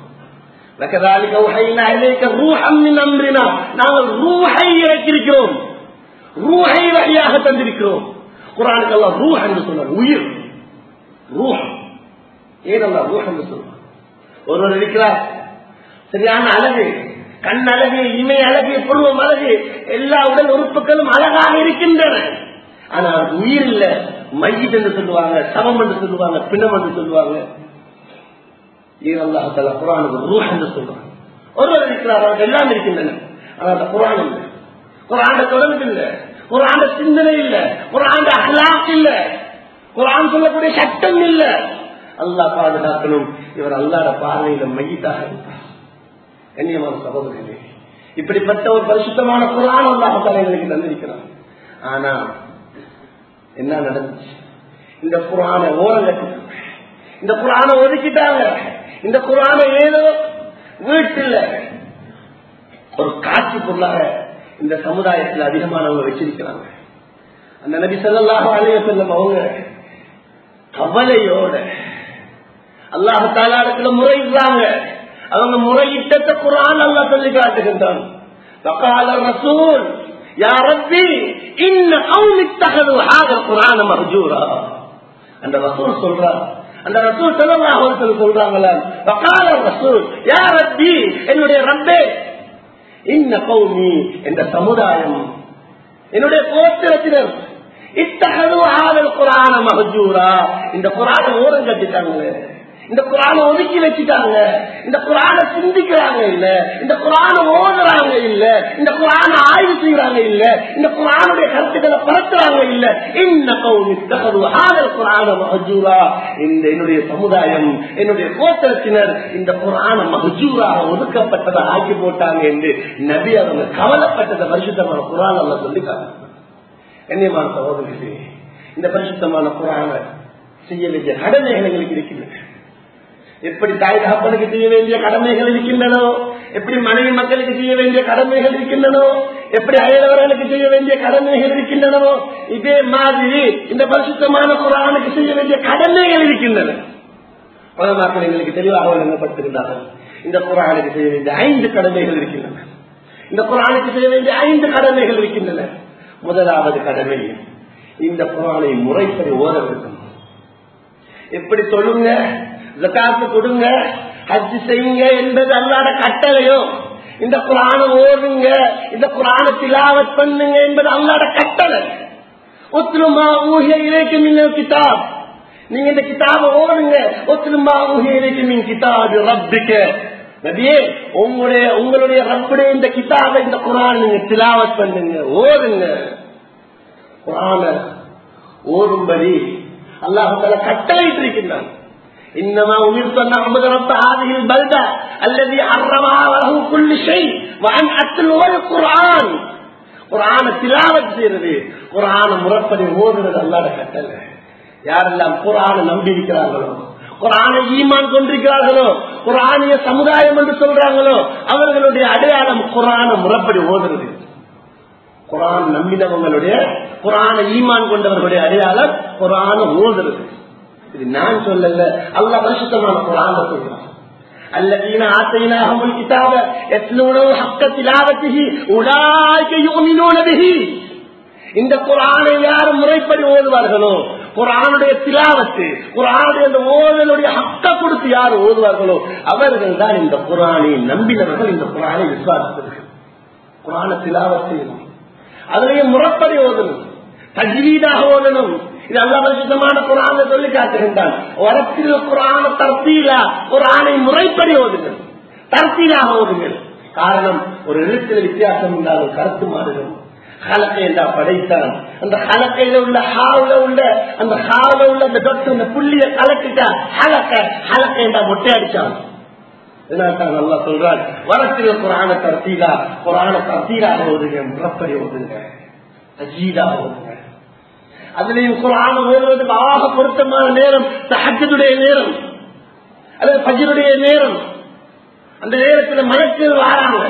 நாங்கள் ரூஹை இறக்கிருக்கிறோம் ரூஹை வழியாக தந்திருக்கிறோம் குரானுக்கு எல்லாம் ரூஹ் என்று சொன்னார் உயிர் ரூஹ் ஏனல்லா ரூஹ் என்று சொல்றார் ஒருவர் இருக்கிறார் சரியான அழகு கண் அழகு இமை அழகு புருவம் அழகு எல்லா உடல் உறுப்புகளும் அழகாக இருக்கின்றன ஆனா அதுக்கு உயிர் இல்ல மையிட் என்று சொல்லுவாங்க சமம் என்று சொல்லுவாங்க பிணம் என்று சொல்லுவாங்க இது அல்லாஹால குரானுக்கு ரூஹ் என்று சொல்றாங்க ஒருவர் இருக்கிறார் அவர்கள் எல்லாம் இருக்கின்றன ஆனா அந்த குரான் இல்லை குரான தொடர்பு இல்லை குரான சிந்தனை இல்லை குரான அகலாக் இல்லை குரான் சொல்லக்கூடிய சட்டம் இல்லை அல்லாஹ் பாதுகாக்கணும் இவர் அல்லாட பார்வையில மையத்தாக இருப்பார் கண்ணியமான சகோதரர்களே இப்படிப்பட்ட ஒரு பரிசுத்தமான குரான் அல்லாஹால எங்களுக்கு தந்திருக்கிறான் ஆனா என்ன நடந்துச்சு இந்த குரான ஓரம் கட்டிட்டாங்க இந்த குரான ஒதுக்கிட்டாங்க இந்த குரான ஏதோ வீட்டில் ஒரு காட்சி பொருளாக இந்த சமுதாயத்தில் அதிகமானவங்க வச்சிருக்கிறாங்க அந்த நபி சொல்லலாக அலைய செல்லும் அவங்க கவலையோட அல்லாஹால முறையிடுறாங்க அவங்க முறையிட்ட குரான் அல்லா சொல்லி காட்டுகின்றான் வக்கால ரசூல் யா ரப்பி இன்ன கௌமி தகது ஹாத குரான மஹஜூரா அந்த ரசூல் சொல்றார் அந்த ரசூல் ஸல்லல்லாஹு அலைஹி வஸல்லம் சொல்றாங்களா வகால ரசூல் யா ரப்பி என்னுடைய ரப்பே இன்ன கௌமி என்ற சமுதாயம் என்னுடைய கோத்திரத்தினர் இத்தகது ஆதல் குரான மகஜூரா இந்த குரான ஓரம் கட்டிட்டாங்களே இந்த குரான ஒதுக்கி வச்சுட்டாங்க இந்த குரான சிந்திக்கிறாங்க இல்ல இந்த குரான ஓதுறாங்க இல்ல இந்த குரான ஆய்வு செய்யறாங்க இல்ல இந்த குரானுடைய கருத்துக்களை பரத்துறாங்க இல்ல இந்த கௌமி தகது ஆதல் குரான மகஜூரா இந்த என்னுடைய சமுதாயம் என்னுடைய கோத்திரத்தினர் இந்த குரான மகஜூரா ஒதுக்கப்பட்டதை ஆக்கி போட்டாங்க என்று நபி அவங்க கவலைப்பட்டதை பரிசுத்தமான குரான் அல்ல சொல்லிக்காங்க கண்ணியமான சகோதரி இந்த பரிசுத்தமான குரான செய்ய வேண்டிய கடமைகள் எங்களுக்கு இருக்கின்றன எப்படி தாய் தகப்பனுக்கு செய்ய வேண்டிய கடமைகள் இருக்கின்றனோ எப்படி மனைவி மக்களுக்கு செய்ய வேண்டிய கடமைகள் இருக்கின்றனோ எப்படி அயலவர்களுக்கு செய்ய வேண்டிய கடமைகள் இருக்கின்றனோ இதே மாதிரி இந்த பரிசுத்தமான குரானுக்கு செய்ய வேண்டிய கடமைகள் இருக்கின்றன பலமாக்கள் எங்களுக்கு தெளிவாக வழங்கப்பட்டிருந்தார்கள் இந்த குரானுக்கு செய்ய வேண்டிய ஐந்து கடமைகள் இருக்கின்றன இந்த குரானுக்கு செய்ய வேண்டிய ஐந்து கடமைகள் இருக்கின்றன முதலாவது கடமை இந்த குரானை முறைப்படி ஓத வேண்டும் எப்படி சொல்லுங்க ஜக்காத்து கொடுங்க ஹஜ் செய்யுங்க என்பது அல்லாத கட்டளையோ இந்த குரான ஓடுங்க இந்த குரான திலாவத் பண்ணுங்க என்பது அல்லாத கட்டளை ஒத்துலுமா ஊகிய இலைக்கு மின்ன கிதாப் நீங்க இந்த கிதாப ஓடுங்க ஒத்துலுமா ஊகிய இலைக்கு மின் கிதாபு ரப்பிக்க நபியே உங்களுடைய உங்களுடைய ரப்புடைய இந்த கிதாபை இந்த குரான் நீங்க திலாவத் பண்ணுங்க ஓடுங்க குரான ஓடும்படி அல்லாஹால கட்டளையிட்டு இருக்கின்றான் إنما أمرت أن أعبد رب هذه البلدة الذي حرمها وله كل شيء وأن أتلو القرآن குரான திலாவத் செய்யறது குரான முறப்படி ஓதுறது அல்லாத கட்டளை யாரெல்லாம் குரான நம்பி இருக்கிறார்களோ குரான ஈமான் கொண்டிருக்கிறார்களோ குரானிய சமுதாயம் என்று சொல்றாங்களோ அவர்களுடைய அடையாளம் குரான முறப்படி ஓதுறது குரான் நம்பினவங்களுடைய குரான ஈமான் கொண்டவர்களுடைய அடையாளம் குரான ஓதுறது இது நான் சொல்லல அல்ல பரிசுத்தமான குரான சொல்றான் الذين آتيناهم الكتاب يتلونه حق تلاوته أولئك يؤمنون به இந்த குரானை யார் முறைப்படி ஓதுவார்களோ குரானுடைய திலாவத்து குரானுடைய அந்த ஓதலுடைய ஹக்க கொடுத்து யார் ஓதுவார்களோ அவர்கள் தான் இந்த குரானை நம்பினவர்கள் இந்த குரானை விசுவாசித்தவர்கள் குரான திலாவத்து அதுலேயும் முறைப்படி ஓதணும் தஜ்வீதாக ஓதணும் இது அல்ல பரிசுத்தமான குரான சொல்லி காட்டுகின்றான் வரத்தில் குரான தர்த்தீலா குரானை முறைப்படி ஓதுங்கள் தர்த்தீலாக ஓதுங்கள் காரணம் ஒரு எழுத்தில் வித்தியாசம் இருந்தாலும் கருத்து மாறுகள் கலக்கை என்றா படைத்தான் அந்த கலக்கையில உள்ள ஹாவுல உள்ள அந்த ஹாவுல உள்ள அந்த தொட்டு அந்த புள்ளிய கலக்கிட்டா ஹலக்க ஹலக்கை என்றா மொட்டை அடிச்சான் இதனால்தான் நல்லா சொல்றான் வரத்தில் குரான தர்த்தீலா குரான தர்த்தீலாக ஓதுங்க முறைப்படி ஓதுங்க அஜீதாக ஓதுங்க அதுலயும் குரான ஓதுவதற்கு ஆக பொருத்தமான நேரம் தஹஜுடைய நேரம் அல்லது பஜருடைய நேரம் அந்த நேரத்தில் மலக்குகள் வாராங்க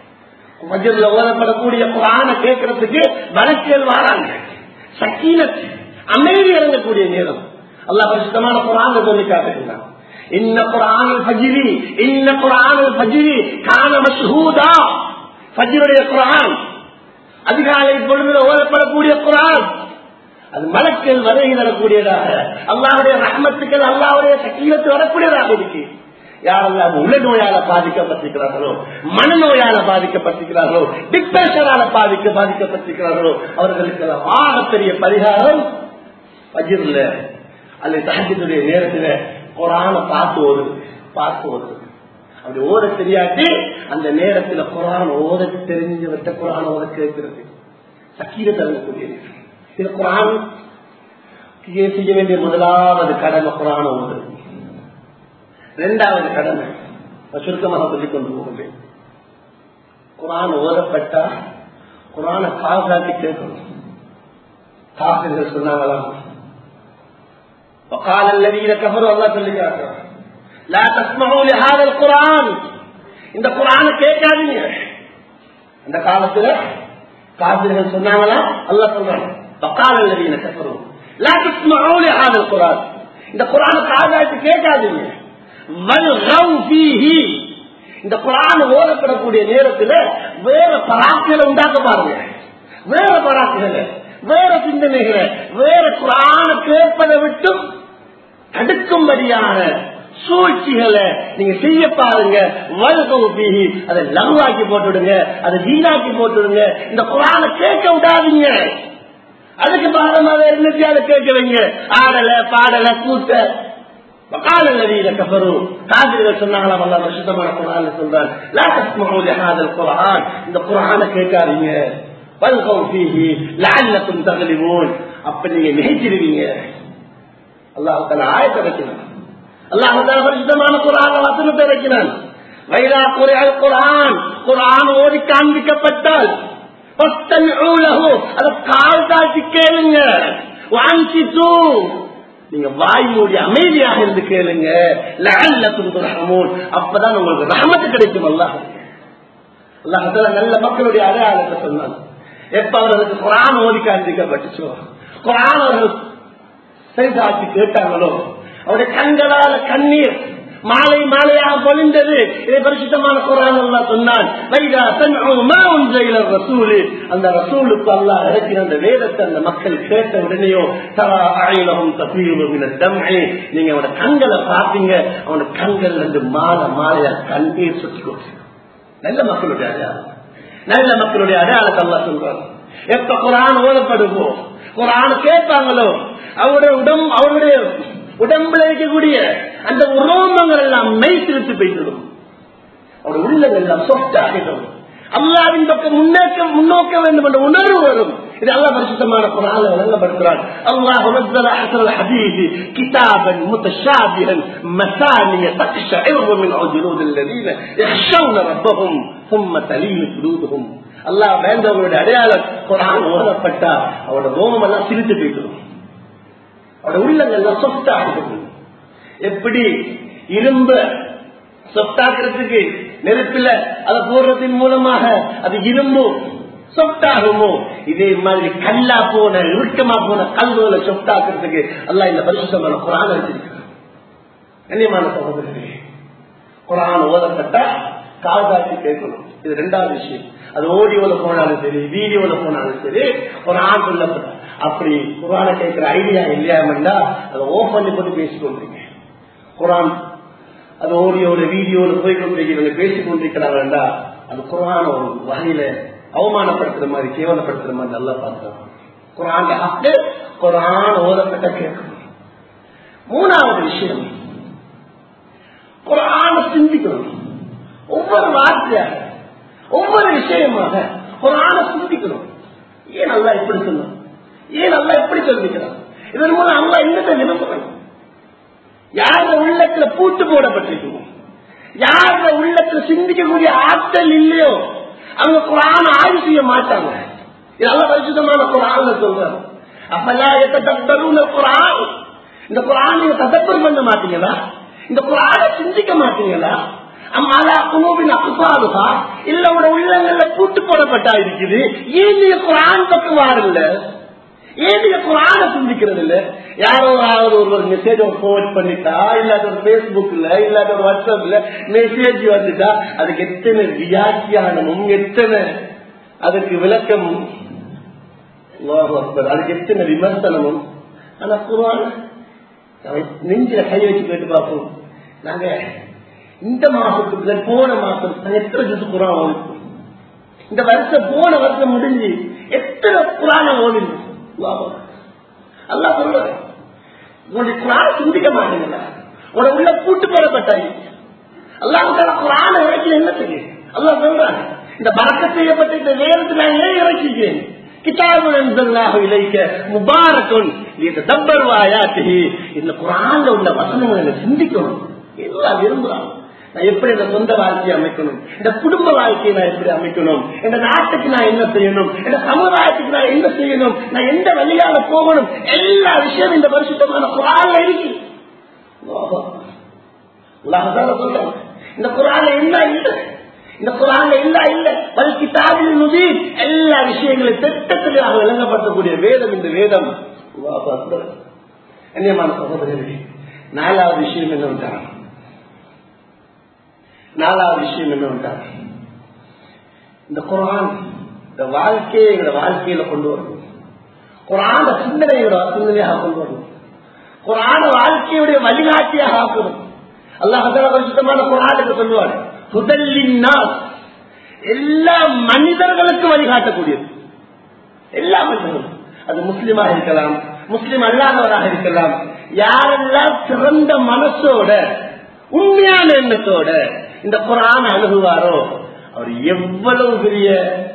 பஜர்ல ஓதப்படக்கூடிய குரான கேட்கறதுக்கு மலக்குகள் வாராங்க சக்கீனத் அமைதி இறங்கக்கூடிய நேரம் அல்லா பரிசுத்தமான குரான சொல்லி காட்டுகிறான் இன்ன குரான் பஜிரி இன்ன குரான் பஜிரி கான மஷூதா பஜருடைய குரான் அதிகாலை பொழுதுல ஓதப்படக்கூடிய குரான் அது மலக்கள் வருகை வரக்கூடியதாக அல்லாவுடைய ரஹமத்துக்கள் அல்லாவுடைய சக்கீலத்து வரக்கூடியதாக இருக்கு யாரெல்லாம் உள்ள நோயால பாதிக்கப்பட்டிருக்கிறார்களோ மனநோயால பாதிக்கப்பட்டிருக்கிறார்களோ டிப்ரெஷனால பாதிக்க பாதிக்கப்பட்டிருக்கிறார்களோ அவர்களுக்கு ஆகப்பெரிய பரிகாரம் பகிர்ல அல்லது தகஜத்துடைய நேரத்தில் குரான பார்த்து ஓடுது பார்த்து ஓடுது அப்படி ஓத தெரியாட்டி அந்த நேரத்தில் குரான் ஓத தெரிஞ்சவற்ற குரான் ஓத கேட்கிறது சக்கீர தரக்கூடிய இது குரான் செய்ய வேண்டிய முதலாவது கடமை குரான ஓது இரண்டாவது கடமை சுருக்கமாக சொல்லிக் கொண்டு போகிறேன் குரான் ஓதப்பட்டா குரான காசாட்டி கேட்கணும் காசுகள் சொன்னாங்களாம் وقال الذين كفروا الله சொல்லுகிறாங்க لا تسمعوا لهذا القرآن இந்த குரான கேட்காதீங்க அந்த காலத்துல காபிர்கள் சொன்னாங்களா அல்ல சொல்றாங்க وقال الذين كفروا لا تسمعوا لهذا القرآن இந்த குரான காதாட்டி கேட்காதீங்க வல்கவ் ஃபீஹி இந்த குரான் ஓதப்படக்கூடிய நேரத்துல வேற பராக்குகளை உண்டாக்க பாருங்க வேற பராக்குகளை வேற சிந்தனைகளை வேற குரான கேட்பதை விட்டும் தடுக்கும்படியான சூழ்ச்சிகளை நீங்க செய்ய பாருங்க வல்கி அதை லவ்வாக்கி போட்டுடுங்க அதை வீணாக்கி போட்டுடுங்க இந்த குரான கேட்க விடாதீங்க அதுக்கு பாரமாக இருந்துச்சு அதை கேட்க வைங்க ஆடல பாடல கூட்ட وقال الذين كفروا காதிர்கள் சொன்னாங்களா வல்ல வருஷத்தமான குரான் சொல்றான் لا تسمعوا لهذا القرآن இந்த குரான கேட்காதீங்க வல்கவு فيه لعلكم تغلبون அப்ப நீங்க நினைச்சிருவீங்க அல்லாஹ் தஆலா ஆயத்தை வைக்கிறான் அல்லாஹ் தஆலா பரிசுத்தமான குர்ஆன்ல வசனத்தை வைக்கிறான் வைரா குர்ஆன் குர்ஆன் குர்ஆன் ஓதி காண்பிக்கப்பட்டால் فاستمعوا له அத கால் தாழ்த்தி கேளுங்க وانصتوا நீங்க வாய் மூடி அமைதியாக இருந்து கேளுங்க லஅல்லக்கும் துர்ஹமூன் அப்பதான் உங்களுக்கு ரஹமத்து கிடைக்கும் அல்லாஹ் அல்லாஹ் தஆலா நல்ல மக்களுடைய அடையாளத்தை சொன்னான் எப்ப அவர்களுக்கு குரான் ஓதி காண்பிக்கப்பட்டுச்சோ குரான் அவர்கள் செய்தாச்சு கேட்டாங்களோ அவருடைய கண்களால கண்ணீர் மாலை மாலையாக பொழிந்தது இதை பரிசுத்தமான குரான் அல்லா சொன்னான் வைதா தன்மா உன்றையில ரசூலு அந்த ரசூலுக்கு அல்லா இறக்கிற அந்த வேதத்தை அந்த மக்கள் கேட்ட உடனேயோ தரா ஆயிலமும் தப்பீரும் தம்மை நீங்க அவனோட கண்களை பார்த்தீங்க அவனோட கண்கள் இருந்து மாலை மாலையா கண்ணீர் சுற்றி கொடுத்து நல்ல மக்களுடைய அடையாளம் நல்ல மக்களுடைய அடையாளத்தை அல்லா சொல்றாங்க எப்ப குரான் ஓதப்படுமோ குரான் கேட்பாங்களோ அவருடைய உடம்பு அவருடைய உடம்புல இருக்கக்கூடிய அந்த உரோமங்கள் எல்லாம் மெய் திருத்து போய்விடும் அவருடைய உள்ளங்கள் எல்லாம் சொஃப்ட் ஆகிடும் அல்லாவின் பக்கம் முன்னேற்றம் முன்னோக்க வேண்டும் என்ற உணர்வு வரும் இது அல்லா பரிசுத்தமான குரான வழங்கப்படுகிறார் அல்லாஹ் نزل احسن الحديث كتابا متشابها مثانية تقشعر من جلود الذين يخشون ربهم ثم تلين جلودهم அல்லாஹ் வேண்டவங்களுடைய அடையாளம் குரான் ஓதப்பட்டா அவரோட ரோமம் எல்லாம் சிரித்து போய்விடும் அவருடைய உள்ளங்கள்லாம் சொத்தாகிறது எப்படி இரும்ப சொத்தாக்குறதுக்கு நெருப்பில அதை போடுறதின் மூலமாக அது இரும்பும் சொத்தாகுமோ இதே மாதிரி கல்லா போன இறுக்கமா போன கல்வங்களை சொத்தாக்குறதுக்கு அல்ல இந்த பரிசுத்தமான குரான் வச்சிருக்கிறார் கண்ணியமான சகோதரர்களே குரான் ஓதப்பட்டா காதாட்டி கேட்கணும் இது ரெண்டாவது விஷயம் அது ஓடியோல போனாலும் சரி வீடியோல போனாலும் சரி ஒரு ஆண் சொல்லப்பட்ட அப்படி குரான கேட்கிற ஐடியா இல்லையாமண்டா அதை ஓப் பண்ணி போட்டு பேசிக்கொண்டிருங்க குரான் அது ஓடியோட வீடியோல போய் கொண்டிருக்கிறவங்க பேசிக் கொண்டிருக்கிறாங்கடா அது குரான ஒரு வகையில அவமானப்படுத்துற மாதிரி கேவலப்படுத்துற மாதிரி நல்லா பார்க்கலாம் குரான் ஹக்கு குரான் ஓதப்பட்ட கேட்கணும் மூணாவது விஷயம் குரான சிந்திக்கணும் ஒவ்வொரு வார்த்தையாக ஒவ்வொரு விஷயமாக குரான சிந்திக்கணும் ஏன் நல்லா இப்படி சொன்னோம் ஏன் நல்லா எப்படி சொல்லிக்கிறான் இதன் மூலம் அல்லா என்னத்தை விரும்புகிறோம் யார உள்ளத்துல பூட்டு போடப்பட்டிருக்கணும் யார உள்ளத்துல சிந்திக்கக்கூடிய ஆற்றல் இல்லையோ அவங்க குரான ஆய்வு செய்ய மாட்டாங்க இதெல்லாம் பரிசுத்தமான குரான் சொல்றாங்க அப்பெல்லாம் எத்தப்படும் குரான் இந்த குரான் நீங்க ததப்பர் பண்ண மாட்டீங்களா இந்த குரான சிந்திக்க மாட்டீங்களா அம்மாலா குனோபின் அக்குப்பாடுகா இல்ல உட உள்ளங்கள்ல கூட்டு போடப்பட்டா இருக்குது ஏன் நீங்க குரான் பக்கம் வாருல்ல ஏன் நீங்க குரான சிந்திக்கிறது இல்ல யாரோ யாராவது ஒருவர் மெசேஜ் போர்ட் பண்ணிட்டா இல்லாத ஒரு பேஸ்புக்ல இல்லாத ஒரு வாட்ஸ்அப்ல மெசேஜ் வந்துட்டா அதுக்கு எத்தனை வியாக்கியானமும் எத்தனை அதுக்கு விளக்கமும் அதுக்கு எத்தனை விமர்சனமும் ஆனா குரான் நெஞ்சில கை வச்சு கேட்டு பார்ப்போம் நாங்க இந்த மாசத்துக்கு போன மாசம் எத்தனை ஜூஸ் குரான் ஓடுது இந்த வருஷம் போன வருஷம் முடிஞ்சு எத்தனை குரான ஓடுது அல்லா சொல்ற உங்களுடைய குரான சிந்திக்க மாட்டீங்களா உட உள்ள கூட்டு போடப்பட்டாங்க அல்லாஹால குரான இறக்கி என்ன செய்யும் அல்லா சொல்றாங்க இந்த பறக்க செய்யப்பட்ட இந்த வேதத்தை நான் ஏன் இறக்கிக்கிறேன் கிதாபுல்லாஹு இலைக்க முபாரக்குன் இந்த தப்பர் வாயாத்தி இந்த குரான்ல உள்ள வசனங்களை சிந்திக்கணும் எல்லாம் விரும்புறாங்க நான் எப்படி இந்த சொந்த வாழ்க்கையை அமைக்கணும் இந்த குடும்ப வாழ்க்கையை நான் எப்படி அமைக்கணும் இந்த நாட்டுக்கு நான் என்ன செய்யணும் இந்த சமுதாயத்துக்கு நான் என்ன செய்யணும் நான் எந்த வழியால போகணும் எல்லா விஷயமும் இந்த வருஷத்தமான குரான்ல இருக்கு உலகத்தால சொல்றாங்க இந்த குரான்ல என்ன இல்லை இந்த குரான்ல இல்ல இல்ல பல்கி தாபில் நுதீர் எல்லா விஷயங்களும் திட்டத்திலாக விளங்கப்படக்கூடிய வேதம் இந்த வேதம் கண்ணியமான சகோதரர்களே நாலாவது விஷயம் என்னவென்றால் நாலாவது விஷயம் என்னவென்றால் இந்த குரான் இந்த வாழ்க்கையை எங்களோட வாழ்க்கையில கொண்டு வரணும் குரான சிந்தனை எங்களோட சிந்தனையாக கொண்டு வரணும் குரான வாழ்க்கையுடைய வழிகாட்டியாக ஆக்கணும் அல்லாஹால பரிசுத்தமான குரானுக்கு சொல்லுவார் முதலின் எல்லா மனிதர்களுக்கும் வழிகாட்டக்கூடியது எல்லா மனிதர்களும் அது முஸ்லிமாக இருக்கலாம் முஸ்லிம் அல்லாதவராக இருக்கலாம் யாரெல்லாம் சிறந்த மனசோட உண்மையான எண்ணத்தோட இந்த குரான் அணுகுவாரோ அவர் எவ்வளவு பெரிய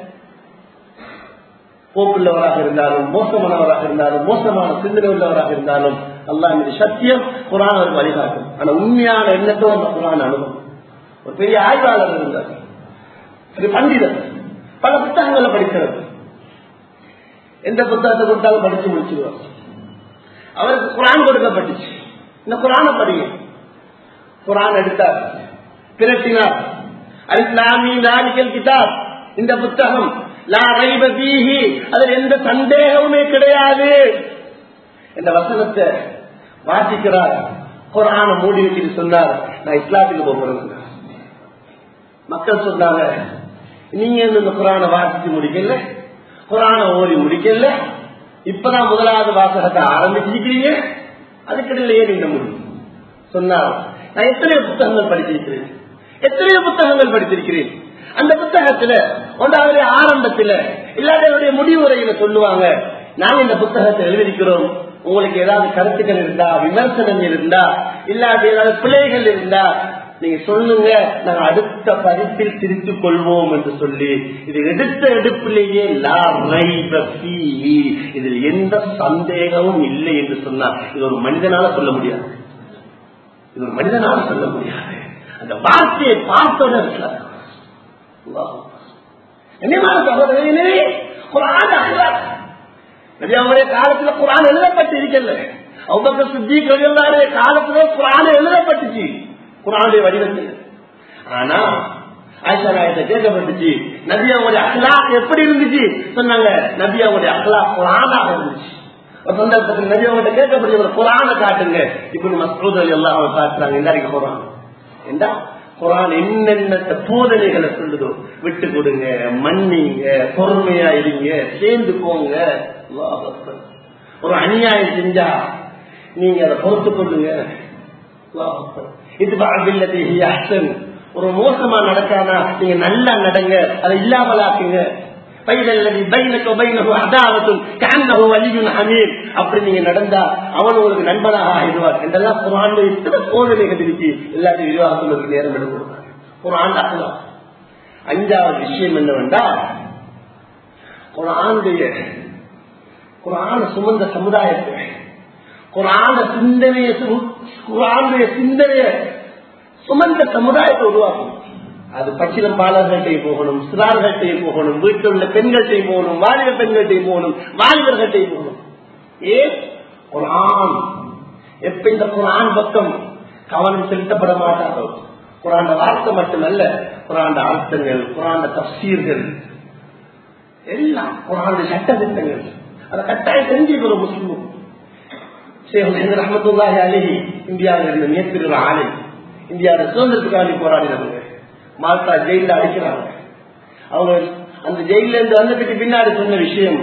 போக்குள்ளவராக இருந்தாலும் மோசமானவராக இருந்தாலும் மோசமான சிந்தனை உள்ளவராக இருந்தாலும் அல்லா மீது சத்தியம் குரான் அவர் வழிகாட்டும் ஆனா உண்மையான எண்ணத்தோடு அந்த குரான் அணுகும் ஒரு பெரிய ஆய்வாளர் இருந்தார் ஒரு பண்டிதர் பல புத்தகங்களை படிக்கிறது எந்த புத்தகத்தை கொடுத்தாலும் படிச்சு முடிச்சிருவார் அவருக்கு குரான் கொடுக்கப்பட்டுச்சு இந்த குரானை படிங்க குரான் எடுத்தார் பிரட்டினார் அலிஸ்லாமி லாலிகல் கிதாப் இந்த புத்தகம் லா ரைப பீஹி அதில் எந்த சந்தேகமுமே கிடையாது இந்த வசனத்தை வாசிக்கிறார் குரான மூடி வச்சுட்டு சொன்னார் நான் இஸ்லாத்துக்கு போகிறேன் மக்கள் சொன்னாங்க நீங்க இந்த குரான வாசிச்சு முடிக்கல குரான ஓடி முடிக்கல இப்பதான் முதலாவது வாசகத்தை ஆரம்பிச்சிருக்கீங்க அதுக்கிடையிலேயே நீங்க முடியும் சொன்னார் நான் எத்தனையோ புத்தகங்கள் படிச்சிருக்கிறேன் எத்தனையோ புத்தகங்கள் படித்திருக்கிறேன் அந்த புத்தகத்துல ஒன்றாவது ஆரம்பத்துல இல்லாதவருடைய முடிவுரையில சொல்லுவாங்க நாங்க இந்த புத்தகத்தை எழுதியிருக்கிறோம் உங்களுக்கு ஏதாவது கருத்துக்கள் இருந்தா விமர்சனம் இருந்தா இல்லாத ஏதாவது பிழைகள் இருந்தா நீங்க சொல்லுங்க நாங்க அடுத்த பதிப்பில் திருத்திக் கொள்வோம் என்று சொல்லி இது எடுத்த எடுப்பிலேயே இதில் எந்த சந்தேகமும் இல்லை என்று சொன்னா இது ஒரு மனிதனால சொல்ல முடியாது இது ஒரு மனிதனால சொல்ல முடியாது அந்த வார்த்தையை பார்த்தோன்னு இருக்கலாம் என்னமான சகோதரனே குரான் நபியாவுடைய காலத்துல குரான் எழுதப்பட்டு இருக்கல அவங்க சித்திக் எல்லாருடைய காலத்துல குரான் எழுதப்பட்டுச்சு குரானுடைய வடிவத்தில் ஆனா ஆயிஷா நாயத்தை கேட்கப்பட்டுச்சு நபியாவுடைய அகலா எப்படி இருந்துச்சு சொன்னாங்க நபியாவுடைய அகலா குரானாக இருந்துச்சு ஒரு சந்தர்ப்பத்தில் நபியாவுடைய கேட்கப்பட்டு ஒரு குரான காட்டுங்க இப்படி மசூத் அலி எல்லாம் அவங்க காட்டுறாங்க இந்த குரான் என்ன குரான் என்னென்ன போதனைகளை சொல்லுதோ விட்டு கொடுங்க மன்னிங்க பொறுமையா இருங்க சேர்ந்து போங்க ஒரு அநியாயம் செஞ்சா நீங்க அதை பொறுத்து கொள்ளுங்க இது ஒரு மோசமா நடக்காம நீங்க நல்லா நடங்க அதை இல்லாமலாக்குங்க அப்படி நீங்க நடந்தா அவன் உங்களுக்கு நண்பனாக ஆகிடுவார் என்றெல்லாம் குரான் எத்தனை போதனைகள் இருக்கு எல்லாத்தையும் விரிவாக்குவதற்கு நேரம் எடுக்கும் ஒரு ஆண்டாக்கலாம் அஞ்சாவது விஷயம் என்னவென்றால் குரானுடைய குரான சுமந்த சமுதாயத்தை குரான சிந்தனைய குரானுடைய சிந்தனைய சுமந்த சமுதாயத்தை உருவாக்கணும் அது பச்சிலம் பாலர்கள்ட்டையும் போகணும் சிறார்கள்ட்டையும் போகணும் வீட்டில் உள்ள பெண்கள்ட்டையும் போகணும் வாலிப பெண்கள்ட்டையும் போகணும் வாலிபர்கள்ட்டையும் போகணும் ஏன் குரான் எப்ப இந்த குரான் பக்கம் கவனம் செலுத்தப்பட மாட்டாரோ குரான் வார்த்தை மட்டுமல்ல குரான் அர்த்தங்கள் குரான் தப்சீர்கள் எல்லாம் குரான் சட்ட திட்டங்கள் அதை கட்டாயம் தெரிஞ்சுக்கணும் முஸ்லிமும் ரஹமத்துல்லாஹி அலஹி இந்தியாவில் இருந்த நேற்று ஆலை இந்தியாவில் சுதந்திரத்துக்காண்டி போராடினவங்க மால்டா ஜெயில அடிக்கிறாங்க அவங்க அந்த ஜெயில இருந்து வந்ததுக்கு பின்னாடி சொன்ன விஷயம்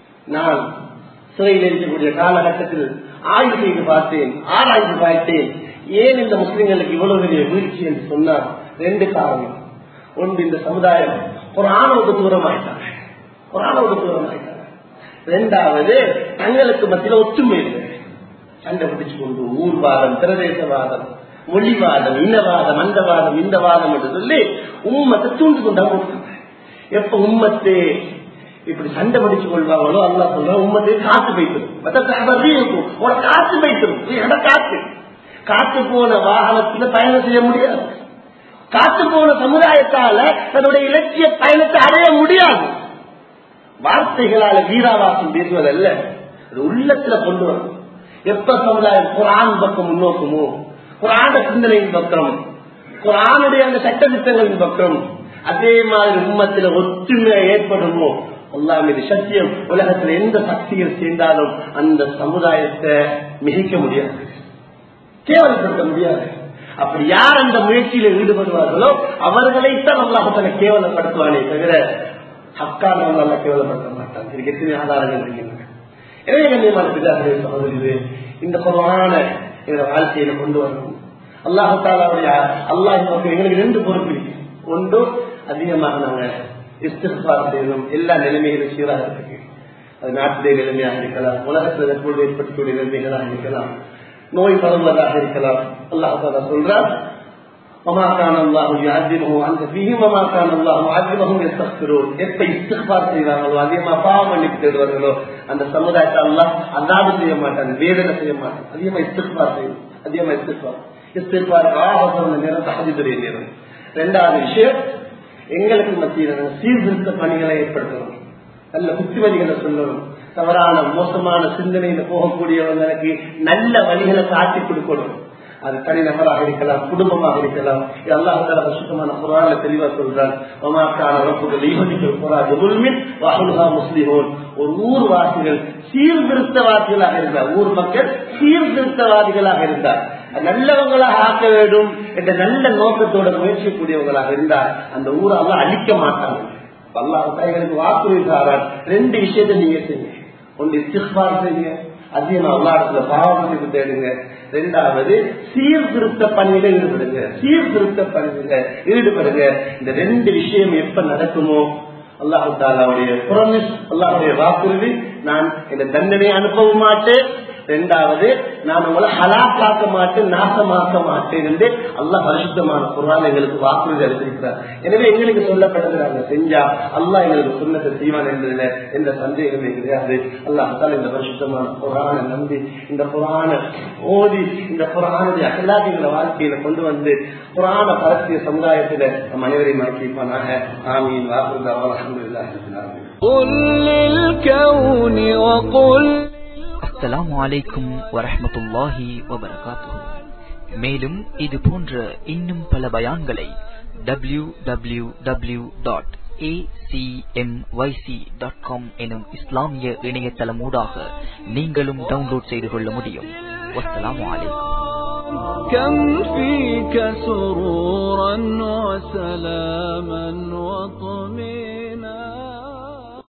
நான் சிறையில் இருக்கக்கூடிய காலகட்டத்தில் ஆய்வு செய்து பார்த்தேன் ஆராய்ந்து பார்த்தேன் ஏன் இந்த முஸ்லிம்களுக்கு இவ்வளவு பெரிய வீழ்ச்சி என்று சொன்னார் ரெண்டு காரணம் ஒன்று இந்த சமுதாயம் ஒரு ஆணவத்து தூரமாயிட்டாங்க ஒரு ஆணவத்து தூரமாயிட்டாங்க ரெண்டாவது தங்களுக்கு மத்தியில் ஒற்றுமை இல்லை சண்டை பிடிச்சு கொண்டு ஊர்வாதம் பிரதேசவாதம் மொழிவாதம் இனவாதம் அந்த வாதம் இந்த வாதம் என்று சொல்லி உம்மத்தை தூண்டு கொண்டா கொடுத்தாங்க எப்ப உம்மத்து இப்படி சண்டை பிடிச்சு கொள்வாங்களோ அல்லா சொல்ற உம்மத்தை காத்து வைத்திரும் இருக்கும் உனக்கு காத்து வைத்திரும் இட காத்து காத்து போன வாகனத்துல பயணம் செய்ய முடியாது காத்து போன சமுதாயத்தால தன்னுடைய இலட்சிய பயணத்தை அடைய முடியாது வார்த்தைகளால வீராவாசம் பேசுவதல்ல அது உள்ளத்துல கொண்டு வரும் எப்ப சமுதாயம் குரான் பக்கம் முன்னோக்குமோ குரான சிந்தனையின் பக்கம் குரானுடைய அந்த சட்ட திட்டங்களின் பக்கம் அதே மாதிரி உம்மத்தில் ஒற்றுமை ஏற்படுமோ அல்லாஹ் மீது சத்தியம் உலகத்தில் எந்த சக்திகள் சேர்ந்தாலும் அந்த சமுதாயத்தை மிகைக்க முடியாது கேவலப்படுத்த முடியாது அப்படி யார் அந்த முயற்சியில ஈடுபடுவார்களோ அவர்களைத்தான் அல்லாஹத்தனை கேவலப்படுத்துவானே தவிர ஹக்கானவங்க அல்ல கேவலப்படுத்த மாட்டாங்க இதுக்கு எத்தனை ஆதாரங்கள் இருக்கின்றன எனவே கண்ணியமான பிதாசரை சகோதரி இந்த குரவான எங்க வாழ்க்கையில கொண்டு வரணும் அல்லாஹாலுடைய அல்லாஹ் எங்களுக்கு ரெண்டு பொறுப்பு இருக்கு ஒன்று அதிகமாக நாங்க இஸ்திஃபார் செய்யணும் எல்லா நிலைமைகளும் சீராக இருக்கு அது நாட்டிலே நிலைமையாக இருக்கலாம் உலகத்தில் தற்போது ஏற்படக்கூடிய நிலைமைகளாக இருக்கலாம் நோய் பரவுவதாக இருக்கலாம் அல்லாஹால சொல்றார் وما كان الله يعذبه انت فيهم وما كان الله معذبهم يستغفرون எப்ப இஸ்திக்பார் செய்வாங்களோ அதிகமா பாவம் மன்னிப்பு தேடுவார்களோ அந்த சமுதாயத்தை அல்லாஹ் அதாபு செய்ய மாட்டாங்க வேதனை செய்ய மாட்டாங்க அதிகமா இஸ்திக்பார் செய்யும் அதிகமா இஸ்திக்பார் இஸ்திக்பார் ஆபசம் நேரம் தகுதியுடைய நேரம் ரெண்டாவது விஷயம் எங்களுக்கு மத்தியில் சீர்திருத்த பணிகளை ஏற்படுத்தணும் நல்ல புத்திமதிகளை சொல்லணும் தவறான மோசமான சிந்தனையில போகக்கூடியவங்களுக்கு நல்ல வழிகளை காட்டி கொடுக்கணும் அது தனிநபராக இருக்கலாம் குடும்பமாக இருக்கலாம் அல்லாஹால சுத்தமான குரான தெளிவா சொல்றான் முஸ்லிமோன் ஒரு ஊர் வாசிகள் சீர்திருத்தவாதிகளாக இருந்தார் ஊர் மக்கள் சீர்திருத்தவாதிகளாக இருந்தார் நல்லவங்களாக ஆக்க வேண்டும் என்ற நல்ல நோக்கத்தோட முயற்சிக்கூடியவங்களாக இருந்தார் அந்த ஊரை எல்லாம் அழிக்க மாட்டாங்க அல்லாஹ் தாய்களுக்கு வாக்குறுதிதாரால் ரெண்டு விஷயத்தை நீங்க செய்யுங்க ஒன்று இஸ்திஃபார் செய்யுங்க அதிகமா அல்லாடத்துல பாவத்துக்கு தேடுங்க ரெண்டாவது சீர்திருத்த பணியில ஈடுபடுங்க சீர்திருத்த பணியில ஈடுபடுங்க இந்த ரெண்டு விஷயம் எப்ப நடக்குமோ அல்லாஹு தாலாவுடைய புரமிஸ் அல்லாஹுடைய வாக்குறுதி நான் இந்த தண்டனை அனுப்பவும் மாட்டேன் ரெண்டாவது நான் உங்களை ஹலாக்காக்க மாட்டேன் நாசமாக்க மாட்டேன் என்று அல்லாஹ் பரிசுத்தமான குரான் எங்களுக்கு வாக்குறுதி அளித்திருக்கிறார் எனவே எங்களுக்கு சொல்லப்பட்டது நாங்கள் செஞ்சா அல்லாஹ் எங்களுக்கு சுண்ணத்தை செய்வான் என்பதில் எந்த சந்தேகமே கிடையாது அல்லாஹால இந்த பரிசுத்தமான குரானை நம்பி இந்த குரான ஓதி இந்த குரானுடைய அகலாதிகளை வாழ்க்கையில கொண்டு வந்து புராண பரத்திய சமுதாயத்தில நம் அனைவரையும் ஆக்கிப்பானாக ஆமீன் வாக்குறுதி அலமதுல்லாஹ் قل للكون وقل அஸ்ஸலாமு அலைக்கும் வரஹ்மத்துல்லாஹி வபரகாத்துஹு மேலும் இது போன்ற இன்னும் பல பயான்களை W W W dot dot com எனும் இஸ்லாமிய இணையதளமூடாக நீங்களும் டவுன்லோட் செய்து கொள்ள முடியும் வஸ்ஸலாமு அலைக்கும் كم فيك سرورا وسلاما وطمئنا